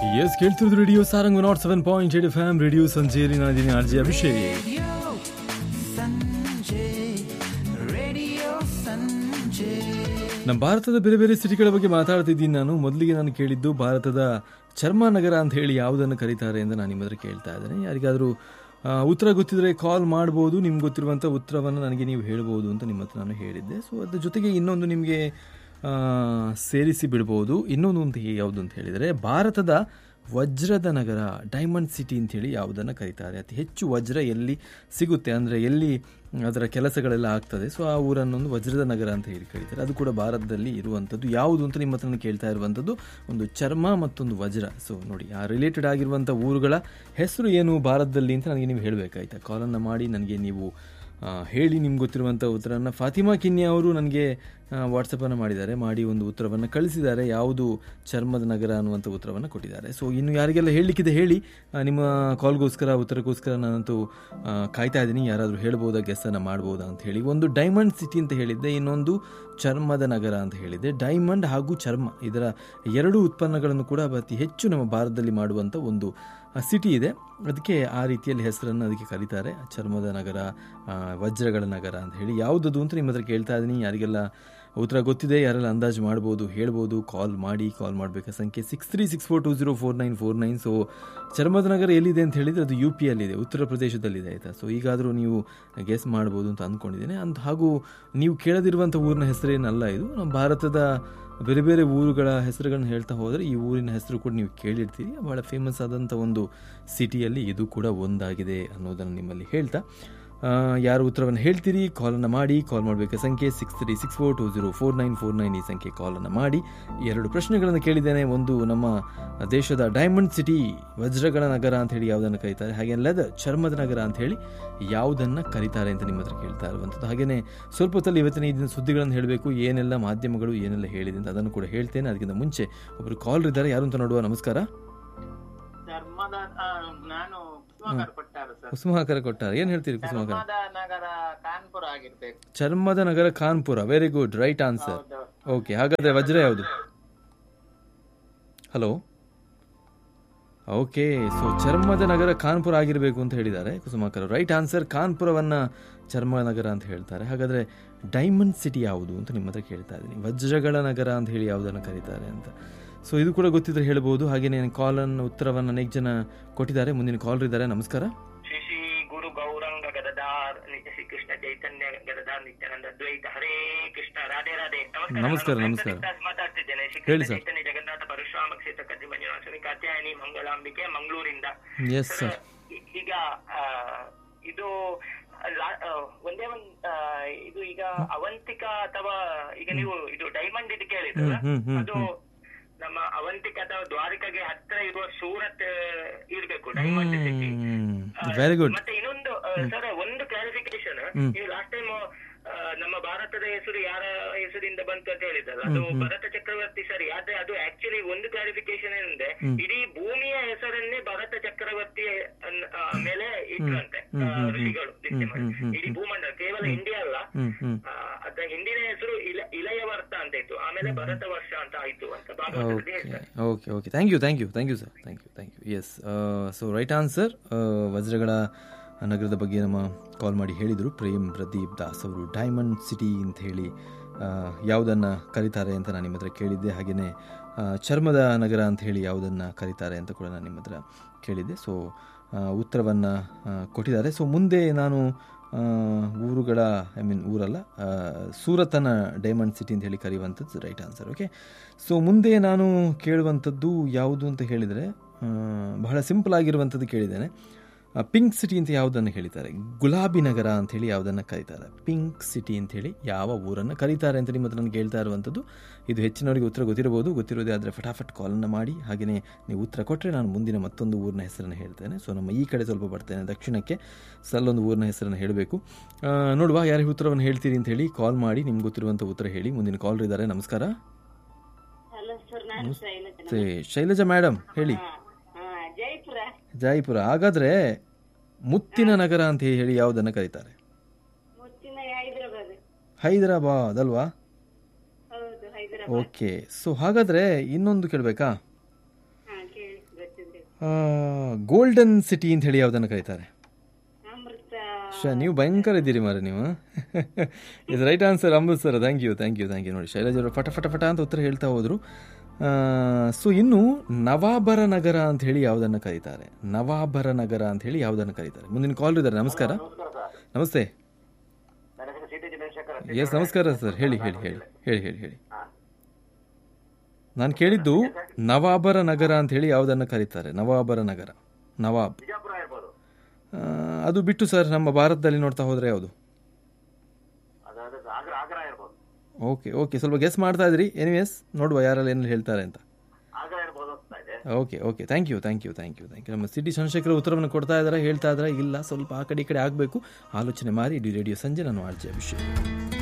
S ಕೇಳ್ತಿರೋದು radio Sarang nought seven point eight F M radio ಸಂಜೆಯಲ್ಲಿ ನಾನಿದ್ದೀನಿ ಆರ್ ಜಿ ಅಭಿಷೇಕ್ ನಮ್ಮ ಭಾರತದ ಬೇರೆ ಬೇರೆ ಸಿಟಿಗಳ ಬಗ್ಗೆ ಮಾತಾಡ್ತಿದ್ದೀನಿ ನಾನು ಮೊದಲಿಗೆ ನಾನು ಕೇಳಿದ್ದು ಭಾರತದ ಚರ್ಮ ನಗರ ಅಂತ ಹೇಳಿ ಯಾವುದನ್ನು ಕರೀತಾರೆ ಅಂತ ನಾನು ನಿಮ್ಮ ಹತ್ರ ಕೇಳ್ತಾ ಇದ್ದೇನೆ ಯಾರಿಗಾದರೂ ಆ, ಉತ್ತರ ಗೊತ್ತಿದ್ರೆ ಕಾಲ್ ಮಾಡ್ಬೋದು ನಿಮ್ಗೆ ಗೊತ್ತಿರುವಂಥ ಉತ್ತರವನ್ನು ನನಗೆ ನೀವು ಹೇಳ್ಬೋದು ಅಂತ ನಿಮ್ಮ ಹತ್ರ ನಾನು ಹೇಳಿದ್ದೆ ಸೊ ಅದ್ರ ಜೊತೆಗೆ ಇನ್ನೊಂದು ನಿಮಗೆ ಆ, ಸೇರಿಸಿ ಬಿಡ್ಬೋದು ಇನ್ನೊಂದು ಅಂತ ಯಾವುದು ಅಂತ ಹೇಳಿದರೆ ಭಾರತದ ವಜ್ರದ ನಗರ ಡೈಮಂಡ್ ಸಿಟಿ ಅಂತೇಳಿ ಯಾವುದನ್ನು ಕರೀತಾರೆ ಅತಿ ಹೆಚ್ಚು ವಜ್ರ ಎಲ್ಲಿ ಸಿಗುತ್ತೆ ಅಂದರೆ ಎಲ್ಲಿ ಅದರ ಕೆಲಸಗಳೆಲ್ಲ ಆಗ್ತದೆ ಸೊ ಆ ಊರನ್ನೊಂದು ವಜ್ರದ ನಗರ ಅಂತ ಹೇಳಿ ಕರೀತಾರೆ ಅದು ಕೂಡ ಭಾರತದಲ್ಲಿ ಇರುವಂಥದ್ದು ಯಾವುದು ಅಂತ ನಿಮ್ಮ ಹತ್ರ ಕೇಳ್ತಾ ಇರುವಂಥದ್ದು ಒಂದು ಚರ್ಮ ಮತ್ತೊಂದು ವಜ್ರ ಸೊ ನೋಡಿ ಆ ರಿಲೇಟೆಡ್ ಆಗಿರುವಂಥ ಊರುಗಳ ಹೆಸರು ಏನು ಭಾರತದಲ್ಲಿ ಅಂತ ನನಗೆ ನೀವು ಹೇಳಬೇಕಾಯ್ತಾ ಕಾಲನ್ನು ಮಾಡಿ ನನಗೆ ನೀವು ಆ, ಹೇಳಿ ನಿಮ್ಗೆ ಗೊತ್ತಿರುವಂಥ ಉತ್ತರವನ್ನು ಫಾತಿಮಾ ಕಿನ್ನಿ ಅವರು ನನಗೆ ವಾಟ್ಸಪ್ಪನ್ನು ಮಾಡಿದ್ದಾರೆ ಮಾಡಿ ಒಂದು ಉತ್ತರವನ್ನು ಕಳಿಸಿದ್ದಾರೆ ಯಾವುದು ಚರ್ಮದ ನಗರ ಅನ್ನುವಂಥ ಉತ್ತರವನ್ನು ಕೊಟ್ಟಿದ್ದಾರೆ ಸೊ ಇನ್ನು ಯಾರಿಗೆಲ್ಲ ಹೇಳಲಿಕ್ಕಿದೆ ಹೇಳಿ ಆ, ನಿಮ್ಮ ಕಾಲ್ಗೋಸ್ಕರ ಉತ್ತರಕ್ಕೋಸ್ಕರ ನಾನಂತೂ ಆ, ಕಾಯ್ತಾ ಇದ್ದೀನಿ ಯಾರಾದರೂ ಹೇಳ್ಬೋದಾ ಗೆಸ್ಸನ್ನು ಮಾಡ್ಬೋದಾ ಅಂತ ಹೇಳಿ ಒಂದು ಡೈಮಂಡ್ ಸಿಟಿ ಅಂತ ಹೇಳಿದ್ದೆ ಇನ್ನೊಂದು ಚರ್ಮದ ನಗರ ಅಂತ ಹೇಳಿದ್ದೆ ಡೈಮಂಡ್ ಹಾಗೂ ಚರ್ಮ ಇದರ ಎರಡು ಉತ್ಪನ್ನಗಳನ್ನು ಕೂಡ ಅತಿ ಹೆಚ್ಚು ನಮ್ಮ ಭಾರತದಲ್ಲಿ ಮಾಡುವಂಥ ಒಂದು ಸಿಟಿ ಇದೆ ಅದಕ್ಕೆ ಆ ರೀತಿಯಲ್ಲಿ ಹೆಸರನ್ನು ಅದಕ್ಕೆ ಕರೀತಾರೆ ಚರ್ಮದ ನಗರ ಆ, ವಜ್ರಗಳ ನಗರ ಅಂತ ಹೇಳಿ ಯಾವುದದು ಅಂತ ನಿಮ್ಮ ಹತ್ರ ಕೇಳ್ತಾ ಇದ್ದೀನಿ ಯಾರಿಗೆಲ್ಲ ಉತ್ತರ ಗೊತ್ತಿದೆ ಯಾರೆಲ್ಲ ಅಂದಾಜು ಮಾಡ್ಬೋದು ಹೇಳ್ಬೋದು ಕಾಲ್ ಮಾಡಿ ಕಾಲ್ ಮಾಡಬೇಕಾ ಸಂಖ್ಯೆ six three six four two zero four nine four nine so ಚರ್ಮದ ನಗರ ಎಲ್ಲಿದೆ ಅಂತ ಹೇಳಿದರೆ ಅದು ಯು ಪಿಯಲ್ಲಿದೆ ಉತ್ತರ ಪ್ರದೇಶದಲ್ಲಿದೆ ಆಯಿತಾ ಸೊ ಈಗಾದರೂ ನೀವು ಗೆಸ್ ಮಾಡ್ಬೋದು ಅಂತ ಅಂದ್ಕೊಂಡಿದ್ದೇನೆ ಅಂತ ಹಾಗೂ ನೀವು ಕೇಳದಿರುವಂಥ ಊರಿನ ಹೆಸರೇನಲ್ಲ ಇದು ನಮ್ಮ ಭಾರತದ ಬೇರೆ ಬೇರೆ ಊರುಗಳ ಹೆಸರುಗಳನ್ನ ಹೇಳ್ತಾ ಹೋದರೆ ಈ ಊರಿನ ಹೆಸರು ಕೂಡ ನೀವು ಕೇಳಿರ್ತೀರಿ ಬಹಳ ಫೇಮಸ್ ಆದಂಥ ಒಂದು ಸಿಟಿಯಲ್ಲಿ ಇದು ಕೂಡ ಒಂದಾಗಿದೆ ಅನ್ನೋದನ್ನು ನಿಮ್ಮಲ್ಲಿ ಹೇಳ್ತಾ ಆ, ಯಾರು ಉತ್ತರವನ್ನು ಹೇಳ್ತೀರಿ ಕಾಲನ್ನು ಮಾಡಿ ಕಾಲ್ ಮಾಡಬೇಕಾದ ಸಂಖ್ಯೆ six three six four two zero four nine four nine ಈ ಸಂಖ್ಯೆ ಕಾಲನ್ನು ಮಾಡಿ ಎರಡು ಪ್ರಶ್ನೆಗಳನ್ನು ಕೇಳಿದ್ದೇನೆ ಒಂದು ನಮ್ಮ ದೇಶದ ಡೈಮಂಡ್ ಸಿಟಿ ವಜ್ರಗಳ ನಗರ ಅಂತ ಹೇಳಿ ಯಾವುದನ್ನು ಕರೀತಾರೆ ಹಾಗೆ ಲೆದರ್ ಚರ್ಮದ ನಗರ ಅಂತ ಹೇಳಿ ಯಾವುದನ್ನು ಕರೀತಾರೆ ಅಂತ ನಿಮ್ಮ ಹತ್ರ ಕೇಳ್ತಾ ಇರುವಂಥದ್ದು ಹಾಗೆಯೇ ಸ್ವಲ್ಪ ಹೊತ್ತಲ್ಲಿ ಇವತ್ತಿನ ಈ ದಿನ ಸುದ್ದಿಗಳನ್ನು ಹೇಳಬೇಕು ಏನೆಲ್ಲ ಮಾಧ್ಯಮಗಳು ಏನೆಲ್ಲ ಹೇಳಿದೆ ಅಂತ ಅದನ್ನು ಕೂಡ ಹೇಳ್ತೇನೆ ಅದಕ್ಕಿಂತ ಮುಂಚೆ ಒಬ್ಬರು ಕಾಲ್ ಇದ್ದಾರೆ ಯಾರು ಅಂತ ನೋಡುವ ನಮಸ್ಕಾರ ಧರ್ಮದ ಆ, ನಾನು ಕುಸುಮಾಕರ್ ಕೊಟ್ಟಾರು ಸರ್ ಕುಸುಮಾಕರ ಕೊಟ್ಟಾರ ಏನು ಹೇಳ್ತೀರಿ ಕುಸುಮಾಕರ ಧರ್ಮದ ನಗರ ಕಾನ್ಪುರ ಆಗಿರ್ಬೇಕು ಚರ್ಮದ ನಗರ Kanpur very good right answer ಹೌದು ಓಕೆ ಹಾಗಾದ್ರೆ ವಜ್ರ ಯಾವುದು ಹಲೋ ಓಕೆ ಸೊ ಚರ್ಮದ ನಗರ ಕಾನ್ಪುರ ಆಗಿರಬೇಕು ಅಂತ ಹೇಳಿದ್ದಾರೆ ಕುಸುಮಾಕರ್ ರೈಟ್ ಆನ್ಸರ್ ಕಾನ್ಪುರವನ್ನ ಚರ್ಮ ನಗರ ಅಂತ ಹೇಳ್ತಾರೆ ಹಾಗಾದ್ರೆ ಡೈಮಂಡ್ ಸಿಟಿ ಯಾವುದು ಅಂತ ನಿಮ್ಮ ಹತ್ರ ಕೇಳ್ತಾ ಇದ್ದೀನಿ ವಜ್ರಗಳ ನಗರ ಅಂತ ಹೇಳಿ ಯಾವುದನ್ನು ಕರೀತಾರೆ ಅಂತ ಸೊ ಇದು ಕೂಡ ಗೊತ್ತಿದ್ರೆ ಹೇಳ್ಬೋದು ಹಾಗೆಯೇ ಕಾಲನ್ನು ಉತ್ತರವನ್ನು ಅನೇಕ ಜನ ಕೊಟ್ಟಿದ್ದಾರೆ ಮುಂದಿನ ಕಾಲ್ ಇದ್ದಾರೆ ನಮಸ್ಕಾರ ಶ್ರೀ ಶ್ರೀ ಗುರು ಗೌರಂಗ ಗದದಾರ್ ನಿತ್ಯ ಶ್ರೀ ಕೃಷ್ಣ ಚೈತನ್ಯ ಗದದಾರ್ ನಿತ್ಯಾನಂದ ದ್ವೈತ ಹರೇ ಕೃಷ್ಣ ರಾಧೆ ರಾಧೆ ನಮಸ್ಕಾರ, ನಾನು ನಮಸ್ಕಾರ. ವೆಂಕಟದಾಸ್ ಮಾತಾಡ್ತಿದ್ದೇನೆ ಶ್ರೀ ಹೇಳಿ ಕೃಷ್ಣ ಸರ್. ಚೈತನ್ಯ ಜಗನ್ನಾಥ ಪರಶುರಾಮ ಕ್ಷೇತ್ರ ಕದ್ರಿ ಮಂಜುನಾಥನಿ ಕಾತ್ಯಾಯನಿ ಮಂಗಳಾಂಬಿಕೆ ಮಂಗಳೂರಿಂದ ಎಸ್ ಸರ್ ಈ- ಈಗ ಆ, ಇದು ಲಾ- ಆ, ಒಂದೇ ಒಂದ್ ಆ, ಇದು ಈಗ ಅವಂತಿಕ ಅಥವಾ ಈಗ ನೀವು ಇದು ಡೈಮಂಡ್ ಇದು ಕೇಳಿದ್ರಲ್ಲ ಹ್ಮ್, ಹ್ಮ್, ಹ್ಮ್, ಅದು ನಮ್ಮ ಅವಂತಿಕ ಅಥವಾ ದ್ವಾರಕೆಗೆ ಹತ್ರ ಇರುವ ಸೂರತ್ ಇರ್ಬೇಕು ಡೈಮಂಡ್ ಸಿಟಿ ವೆರಿ ಗುಡ್ ಮತ್ತೆ ಇನ್ನೊಂದು ಸರ್ ಒಂದು ಕ್ಲಾರಿಫಿಕೇಶನ್ ನೀವು ಲಾಸ್ಟ್ ಟೈಮ್ ನಮ್ಮ ಭಾರತದ ಹೆಸರು ಯಾರ ಹೆಸರಿಂದ ಬಂತು ಅಂತ ಹೇಳಿದ್ರಲ್ಲ ಅದು ಭರತ ಚಕ್ರವರ್ತಿ ಸರಿ ಆದ್ರೆ ಅದು ಆಕ್ಚುಲಿ ಒಂದು ಕ್ಲಾರಿಫಿಕೇಶನ್ ಏನಂದ್ರೆ ಇಡೀ ಭೂಮಿಯ ಹೆಸರನ್ನೇ ಭರತ ಚಕ್ರವರ್ತಿ ಅನ್- ಆ, ಮೇಲೆ ಇಟ್ರಂತೆ ಆ, ಋಷಿಗಳು ನಿತ್ಯ ಮಾಡಿ. ಇಡೀ ಭೂಮಂಡಲ ಕೇವಲ ಇಂಡಿಯಾ ಅಲ್ಲ ಹ್ಮ್ ಹ್ಮ್ ಆ, ಅದ ಹಿಂದಿನ ಹೆಸರು ಇಲ ಇಲಯವರ್ತ ಅಂತ ಇತ್ತು ಆಮೇಲೆ ಭರತ ವರ್ಷ ಅಂತ ಆಯ್ತು ಅಂತ ಭಾಗವತದಲ್ಲಿ ಹೇಳ್ತಾರೆ okay okay thank you thank you thank you sir thank you thank you yes so right answer ವಜ್ರಗಳ ನಗರದ ಬಗ್ಗೆ ನಮ್ಮ ಕಾಲ್ ಮಾಡಿ ಹೇಳಿದರು ಪ್ರೇಮ್ ಪ್ರದೀಪ್ ದಾಸ್ ಅವರು ಡೈಮಂಡ್ ಸಿಟಿ ಅಂತ ಹೇಳಿ ಯಾವುದನ್ನು ಕರೀತಾರೆ ಅಂತ ನಾನು ನಿಮ್ಮ ಹತ್ರ ಕೇಳಿದ್ದೆ ಹಾಗೆಯೇ ಚರ್ಮದ ನಗರ ಅಂತ ಹೇಳಿ ಯಾವುದನ್ನು ಕರೀತಾರೆ ಅಂತ ಕೂಡ ನಾನು ನಿಮ್ಮ ಹತ್ರ ಕೇಳಿದ್ದೆ ಸೊ ಉತ್ತರವನ್ನು ಕೊಟ್ಟಿದ್ದಾರೆ ಸೊ ಮುಂದೆ ನಾನು ಆ, ಊರುಗಳ ಐ ಮೀನ್ ಊರಲ್ಲ ಆ, ಸೂರತನ ಡೈಮಂಡ್ ಸಿಟಿ ಅಂತ ಹೇಳಿ ಕರೆಯುವಂಥದ್ದು ರೈಟ್ ಆನ್ಸರ್ ಓಕೆ ಸೊ ಮುಂದೆ ನಾನು ಕೇಳುವಂಥದ್ದು ಯಾವುದು ಅಂತ ಹೇಳಿದರೆ ಆ, ಬಹಳ ಸಿಂಪಲ್ ಆಗಿರುವಂಥದ್ದು ಕೇಳಿದ್ದೇನೆ ಆ, ಪಿಂಕ್ ಸಿಟಿ ಅಂತ ಯಾವುದನ್ನು ಹೇಳಿದ್ದಾರೆ ಗುಲಾಬಿ ನಗರ ಅಂತ ಹೇಳಿ ಯಾವುದನ್ನು ಕರೀತಾರೆ ಪಿಂಕ್ ಸಿಟಿ ಅಂತ ಹೇಳಿ ಯಾವ ಊರನ್ನು ಕರೀತಾರೆ ಅಂತ ನಿಮ್ಮ ಹತ್ರ ನಾನು ಕೇಳ್ತಾ ಇರುವಂಥದ್ದು ಇದು ಹೆಚ್ಚಿನವರಿಗೆ ಉತ್ತರ ಗೊತ್ತಿರಬಹುದು ಗೊತ್ತಿರೋದೇ ಆದರೆ ಫಟಾಫಟ್ ಕಾಲನ್ನು ಮಾಡಿ ಹಾಗೆಯೇ ನೀವು ಉತ್ತರ ಕೊಟ್ಟರೆ ನಾನು ಮುಂದಿನ ಮತ್ತೊಂದು ಊರಿನ ಹೆಸರನ್ನು ಹೇಳ್ತೇನೆ ಸೊ ನಮ್ಮ ಈ ಕಡೆ ಸ್ವಲ್ಪ ಬರ್ತೇನೆ ದಕ್ಷಿಣಕ್ಕೆ ಸೊ ಅಲ್ಲೊಂದು ಊರಿನ ಹೆಸರನ್ನು ಹೇಳಬೇಕು ಆ, ನೋಡುವ ಯಾರಿಗೆ ಉತ್ತರವನ್ನು ಹೇಳ್ತೀರಿ ಅಂತ ಹೇಳಿ ಕಾಲ್ ಮಾಡಿ ನಿಮ್ಗೆ ಗೊತ್ತಿರುವಂಥ ಉತ್ತರ ಹೇಳಿ ಮುಂದಿನ ಕಾಲ್ ಇದ್ದಾರೆ ನಮಸ್ಕಾರ ಹಲೋ ಸರ್ ನಾನು ಶೈಲಜಾ ಮತ್ತೆ ಶೈಲಜಾ ಮೇಡಮ್ ಹೇಳಿ ಹಾ, ಹಾ, ಜೈಪುರ ಜೈಪುರ ಹಾಗಾದ್ರೆ ಮುತ್ತಿನ ನಗರ ಅಂತ ಹೇಳಿ ಯಾವುದನ್ನು ಕರೀತಾರೆ ಮುತ್ತಿನ ಹೈದರಾಬಾದ್ ಹೈದರಾಬಾದ್ ಅಲ್ವಾ ಹೌದು ಹೈದರಾಬಾದ್ ಓಕೆ ಸೊ ಹಾಗಾದ್ರೆ ಇನ್ನೊಂದು ಕೇಳಬೇಕಾ ಹಾ ಕೇಳಿಸ್ಬೇಕು ಗೋಲ್ಡನ್ ಸಿಟಿ ಅಂತ ಹೇಳಿ ಯಾವುದನ್ನು ಕರೀತಾರೆ ಅಮೃತ ಶ ನೀವು ಭಯಂಕರ ಇದ್ದೀರಿ ಮಾರೆ ನೀವು ಇದು right answer Amritsar thank you thank you thank you ನೋಡಿ ಶೈಲಜ್ ಅವರು ಫಟ ಫಟ ಫಟ ಅಂತ ಉತ್ತರ ಹೇಳ್ತಾ ಹೋದರು ಸೊ ಇನ್ನು ನವಾಬರ ನಗರ ಅಂತ ಹೇಳಿ ಯಾವುದನ್ನು ಕರೀತಾರೆ ನವಾಬರ ನಗರ ಅಂತ ಹೇಳಿ ಯಾವುದನ್ನು ಕರೀತಾರೆ ಮುಂದಿನ ಕಾಲ್ ಇದ್ದಾರೆ ನಮಸ್ಕಾರ ನಮಸ್ತೆ ನನ್ನ ಹೆಸರು ಸಿ ಟಿ ಚಂದ್ರಶೇಖರ್ ಎಸ್ ನಮಸ್ಕಾರ ಸರ್ ಹೇಳಿ ಹೇಳಿ ಹೇಳಿ ಹೇಳಿ ಹೇಳಿ ಹೇಳಿ ನಾನು ಕೇಳಿದ್ದು ನವಾಬರ ನಗರ ಅಂತ ಹೇಳಿ ಯಾವುದನ್ನು ಕರೀತಾರೆ ನವಾಬರ ನಗರ ನವಾಬ್ ಬಿಜಾಪುರ ಇರ್ಬೋದು ಆ, ಅದು ಬಿಟ್ಟು ಸರ್ ನಮ್ಮ ಭಾರತದಲ್ಲಿ ನೋಡ್ತಾ ಹೋದರೆ ಯಾವುದು ಅದಾದ ಆಗ್ರ ಆಗ್ರ ಇರ್ಬೋದು ಓಕೆ ಓಕೆ ಸ್ವಲ್ಪ ಗೆಸ್ ಮಾಡ್ತಾ ಇದ್ರಿ ಎನಿವೇಸ್ ನೋಡುವ ಯಾರೆಲ್ಲ ಏನು ಹೇಳ್ತಾರೆ ಅಂತ ಆಗ್ರ ಇರ್ಬೋದು ಅಂತ ಇದೆ okay okay thank you thank you thank you thank you ನಮ್ಮ ಸಿಟಿ ಚಂದ್ರಶೇಖರ ಉತ್ತರವನ್ನು ಕೊಡ್ತಾ ಇದ್ದಾರೆ ಹೇಳ್ತಾ ಇದ್ದಾರೆ ಇಲ್ಲ ಸ್ವಲ್ಪ ಆ ಕಡೆ ಈ ಕಡೆ ಆಗಬೇಕು ಆಲೋಚನೆ ಮಾಡಿ ಇಡೀ ರೇಡಿಯೋ ಸಂಜೆ ನಾನು ಆರ್ಜೆ ಅಭಿಷೇಕ್